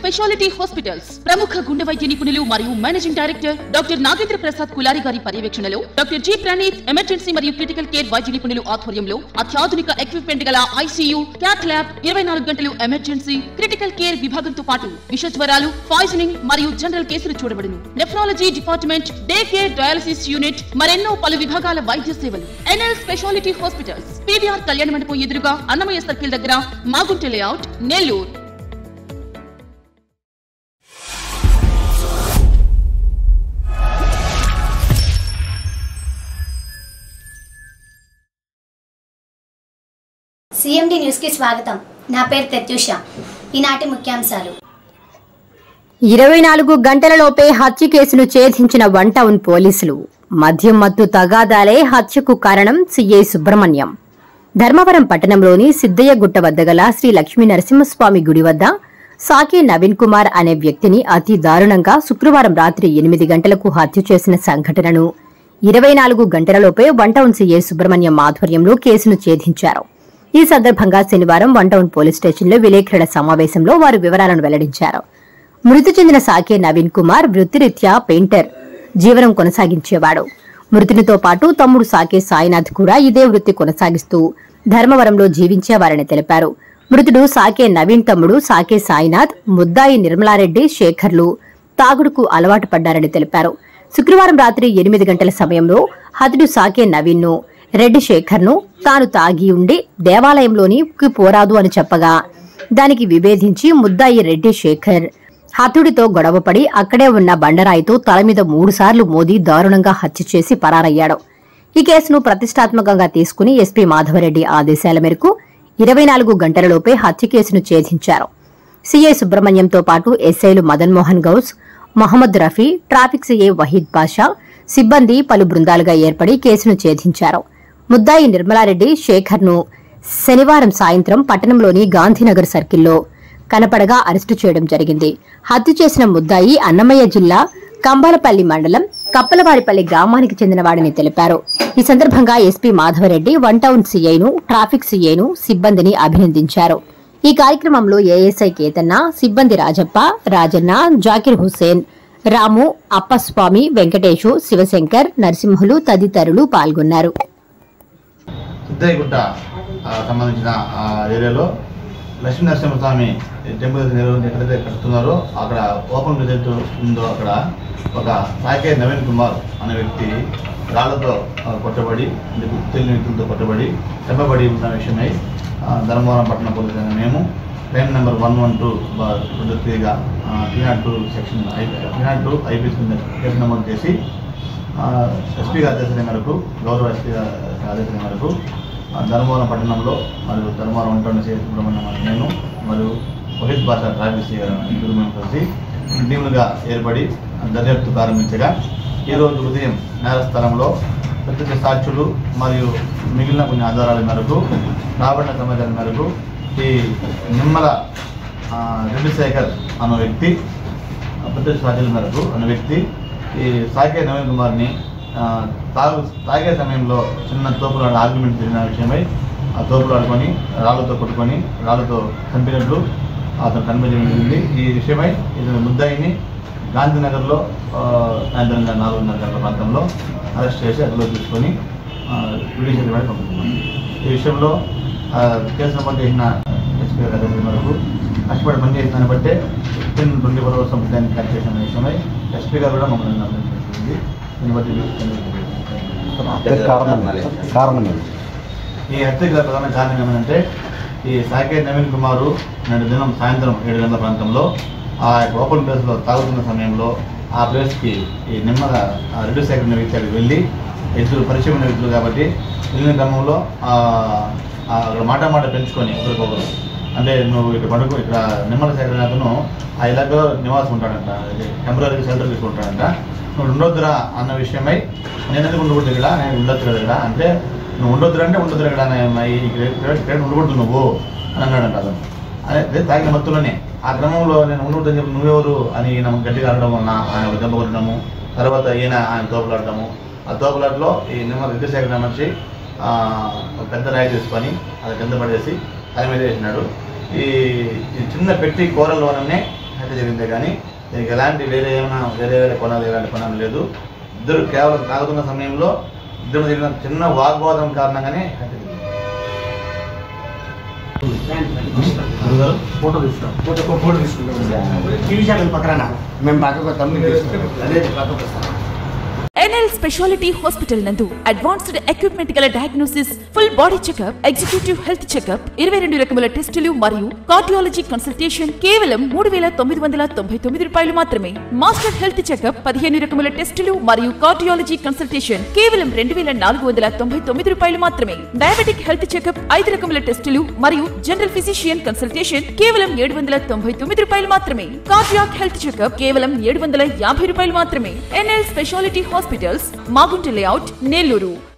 Speciality hospitals ప్రముఖ గుండె వైద్య నిపుణులు మరియు managing director doctor Nagendra Prasad Kulari గారి పర్యవేక్షణలో డాక్టర్ జి ప్రణీత్ ఎమర్జెన్సీ మరియు క్రిటికల్ కేర్ వైద్య నిపుణులు ఆధ్వర్యంలో అత్యాధునిక ఎక్విప్మెంట్ గల ఐసీయూ క్యాట్ ల్యాబ్ ఇరవై నాలుగు గంటలు ఎమర్జెన్సీ క్రిటికల్ కేర్ విభాగంతో పాటు విష జ్వరాలు పాయిజనింగ్ మరియు జనరల్ కేసులు చూడబడును nephrology department day care dialysis unit మరెన్నో పలు విభాగాల వైద్య సేవలు ఎన్ఎల్ స్పెషాలిటీ హాస్పిటల్స్ పీవీఆర్ కళ్యాణ మండపం ఎదురుగా అన్నమయ్య సర్కిల్ దగ్గర మాగుంట లేఅవుట్ నెల్లూరు సిఎండి న్యూస్కి స్వాగతం నా పేరు ప్రత్యూష ఈనాటి ముఖ్యాంశాలు ఇరవై నాలుగు గంటలలోపే హత్య కేసును ఛేదించిన వన్ టౌన్ పోలీసులు మద్యం మత్తు తగాదాలే హత్యకు కారణం సిఐ సుబ్రహ్మణ్యం ధర్మవరం పట్టణంలోని సిద్దయ్య గుట్ట వద్ద గల శ్రీ లక్ష్మీ నరసింహస్వామి గుడి వద్ద సాకే నవీన్ కుమార్ అనే వ్యక్తిని అతి దారుణంగా శుక్రవారం రాత్రి ఎనిమిది గంటలకు హత్య చేసిన సంఘటనను ఇరవై నాలుగు గంటలలోపే వన్ టౌన్ సీఐ సుబ్రహ్మణ్యం ఆధ్వర్యంలో కేసును ఛేదించారు ఈ సందర్భంగా శనివారం వన్ టౌన్ పోలీస్ స్టేషన్లో విలేకరుల సమావేశంలో వారు వివరాలను వెల్లడించారు మృతి చెందిన సాకే నవీన్ కుమార్ వృత్తిరీత్యా పెయింటర్ జీవనం కొనసాగించేవాడు మృతునితో పాటు తమ్ముడు సాకే సాయినాథ్ కూడా ఇదే వృత్తి కొనసాగిస్తూ ధర్మవరంలో జీవించేవారని తెలిపారు మృతుడు సాకే నవీన్ తమ్ముడు సాకే సాయినాథ్ ముద్దాయి నిర్మలారెడ్డి శేఖర్లు తాగుడుకు అలవాటు పడ్డారని తెలిపారు శుక్రవారం రాత్రి ఎనిమిది గంటల సమయంలో హతుడు సాకే నవీన్ను రెడ్డి శేఖర్ను తాను తాగి ఉండి దేవాలయంలోనికి పోరాదు అని చెప్పగా దానికి విభేదించి ముద్దాయి రెడ్డి శేఖర్ హతుడితో గొడవపడి అక్కడే ఉన్న బండరాయితో తల మీద మూడుసార్లు మోదీ దారుణంగా హత్య చేసి పరారయ్యాడు ఈ కేసును ప్రతిష్టాత్మకంగా తీసుకుని ఎస్పీ మాధవరెడ్డి ఆదేశాల మేరకు ఇరవై నాలుగు గంటలలోపే హత్య కేసును ఛేదించారు సీఐ సుబ్రహ్మణ్యంతో పాటు ఎస్ఐలు మదన్ మోహన్ గౌస్ మొహమ్మద్ రఫీ ట్రాఫిక్ సీఐ వహీద్ బాషా సిబ్బంది పలు బృందాలుగా ఏర్పడి కేసును ఛేదించారు ముద్దాయి నిర్మలారెడ్డి శేఖర్ను శనివారం సాయంత్రం పట్టణంలోని గాంధీనగర్ సర్కిల్లో కనపడగా అరెస్టు చేయడం జరిగింది హత్య చేసిన ముద్దాయి అన్నమయ్య జిల్లా కంబాలపల్లి మండలం కప్పలవారిపల్లి గ్రామానికి చెందినవాడని తెలిపారు ఈ సందర్భంగా ఎస్పీ మాధవరెడ్డి వన్ టౌన్ సీఐను ట్రాఫిక్ సీఐను సిబ్బందిని అభినందించారు ఈ కార్యక్రమంలో ఏఎస్ఐ కేతన్న సిబ్బంది రాజప్ప రాజన్న జాకిర్ హుస్సేన్ రాము అప్పస్వామి వెంకటేశు శివశంకర్ నరసింహులు తదితరులు పాల్గొన్నారు సిద్ధయ్యగుట్ట ఆ, సంబంధించిన ఆ ఏరియాలో లక్ష్మీ నరసింహస్వామి టెంపుల్ నిర్వహణ ఎక్కడైతే కడుతున్నారో అక్కడ ఓపెన్ రిజల్ట్ ఉందో అక్కడ ఒక సాకే నవీన్ కుమార్ అనే వ్యక్తి రాళ్లతో ఆ, కొట్టబడి అంటే గుర్తు తెలియని వ్యక్తులతో కొట్టబడి దెబ్బబడి ఉన్న విషయమై ఆ, ధర్మవరం పట్టణ పోలీస్ అయిన మేము crime number one one two రెండు త్రీగా three not two section three not two IPS కింద కేసు నమోదు చేసి ఎస్పీ గారి ఆదేశాల మేరకు గౌరవ ఎస్పీ గారి ఆదేశాల మేరకు ఆ, ధర్మవరం పట్టణంలో మరియు ధర్మవరం ఉంటున్న శ్రీ సుబ్రహ్మణ్యం అనే నేను మరియు వహిత్ భాష ట్రాఫిక్ సీ గారు ఇద్దరు మేము కలిసి టీములుగా ఏర్పడి దర్యాప్తు ప్రారంభించగా ఈరోజు ఉదయం నేరస్థలంలో ప్రత్యక్ష సాక్షులు మరియు మిగిలిన కొన్ని ఆధారాల మేరకు రాబడిన సమాచారం మేరకు ఈ నిమ్మల ఆ, రెడ్డి శేఖర్ అన్న వ్యక్తి ప్రత్యక్ష సాధ్యుల మేరకు అనే వ్యక్తి ఈ సాకే నవీన్ కుమార్ని ఆ, తాగు తాగే సమయంలో చిన్న తోపులాడు ఆర్గ్యుమెంట్ జరిగిన విషయమై ఆ తోపులు ఆడుకొని రాళ్ళతో కొట్టుకొని రాళ్ళతో చంపినట్లు అతను కనిపించడం జరిగింది ఈ విషయమై ఇతను ముద్దాయిని గాంధీనగర్లో ఆ, సాయంత్రం నాలుగున్నర గంటల ప్రాంతంలో అరెస్ట్ చేసి అదులో తీసుకొని జ్యుడిషియల్ రిమాండ్ పంపుతున్నాం ఈ విషయంలో ఆ, కేసు నమోదు చేసిన ఎస్పీ గారి ఆదేశాల మేరకు కష్టపడి పనిచేసిన దాన్ని బట్టే వితిన్ ట్వంటీ ఫోర్ అవర్స్ సంబంధాన్ని కట్ చేసిన విషయమై ఎస్పీ గారు కూడా మమ్మల్ని అభినందించింది దీన్ని బట్టి హత్యకు కారణం కారణం ఏంటి ఈ హత్యకు గల ప్రధాన కారణం ఏమంటే ఈ సాకే నవీన్ కుమారు నేడు దినం సాయంత్రం ఏడు గంటల ప్రాంతంలో ఆ యొక్క ఓపెన్ ప్లేస్లో తాగుతున్న సమయంలో ఆ ప్లేస్కి ఈ నిమ్మల ఆ రెడ్డి శేఖర్ అనే వ్యక్తి అక్కడికి వెళ్ళి ఇద్దరు పరిచయం ఉన్న వ్యక్తులు కాబట్టి వెళ్ళిన క్రమంలో ఆ, ఆ అక్కడ మాట మాట పెంచుకొని ఒకరికొకరు అంటే నువ్వు ఇక్కడ పడుకో ఇక్కడ నిమ్మల శేఖర్ అనే అతను ఆ ఇలాగలో నివాసం ఉంటాడంట టెంపరీ షెల్టర్ తీసుకుంటాడంట నువ్వు ఉండొద్దురా అన్న విషయమై నేను ఎందుకు ఉండకూడదు ఇక్కడ నేను ఉండొచ్చు కదా ఇక్కడ అంటే నువ్వు ఉండొద్దురా అంటే ఉండొద్దురా ఇక్కడ నేను ఈ ఇక్కడ ఇక్కడ ఉండకూడదు నువ్వు అని అన్నాడంట అతను అదే తాగిన మత్తులోనే ఆ క్రమంలో నేను ఉండకూడదని చెప్పి నువ్వెవరు అని ఈయన గట్టిగా అనడం వలన ఆయన ఒక దెబ్బ కొట్టడము తర్వాత ఈయన ఆయన తోపులాడటము ఆ తోపులాటలో ఈ నిమ్మ విద్యాశేఖర్ అనే మనిషి ఆ, ఒక పెద్ద రాయి తీసుకొని అది కింద పడేసి ఆయన మీద వేసినాడు ఈ ఈ చిన్న పెట్టి కూరలోనే హత్య జరిగిందే కానీ దీనికి ఎలాంటి వేరే ఏమైనా వేరే వేరే కొనాలి ఎలాంటి కొనాలి లేదు ఇద్దరు కేవలం తాగుతున్న సమయంలో ఇద్దరు జరిగిన చిన్న వాగ్వాదం కారణంగానే హత్య జరిగింది గురుగారు ఫోటో తీసుకున్నాం ఫోటో ఫోటో తీసుకున్నాం టీవీ ఛానల్ పక్కన మేము పక్కకు తమ్ముడు అదే పక్కకు వస్తాను. ఎన్ఎల్ స్పెషాలిటీ హాస్పిటల్ నందు అడ్వాన్స్డ్ ఎక్విప్మెంట్ గల diagnosis full body checkup executive health checkup ఇరవై రెండు రకముల టెస్టులు మరియు కార్డియాలజీ కన్సల్టేషన్ కేవలం మూడు వేల తొమ్మిది వందల తొంభై తొమ్మిది రూపాయలు మాత్రమే మాస్టర్ హెల్త్ చెకప్ పదిహేను రకముల టెస్టులు మరియు కార్డియాలజీ కన్సల్టేషన్ కేవలం రెండు వేల నాలుగు వందల తొంభై తొమ్మిది రూపాయలు మాత్రమే డయాబెటిక్ హెల్త్ చెకప్ ఐదు రకముల టెస్టులు మరియు జనరల్ ఫిజిషియన్ కన్సల్టేషన్ కేవలం ఏడు వందల తొంభై తొమ్మిది రూపాయలు మాత్రమే కార్డియాక్ హెల్త్ చెకప్ కేవలం ఏడు వందల యాభై రూపాయలు మాత్రమే NL speciality hospitals Magunta layout Nellore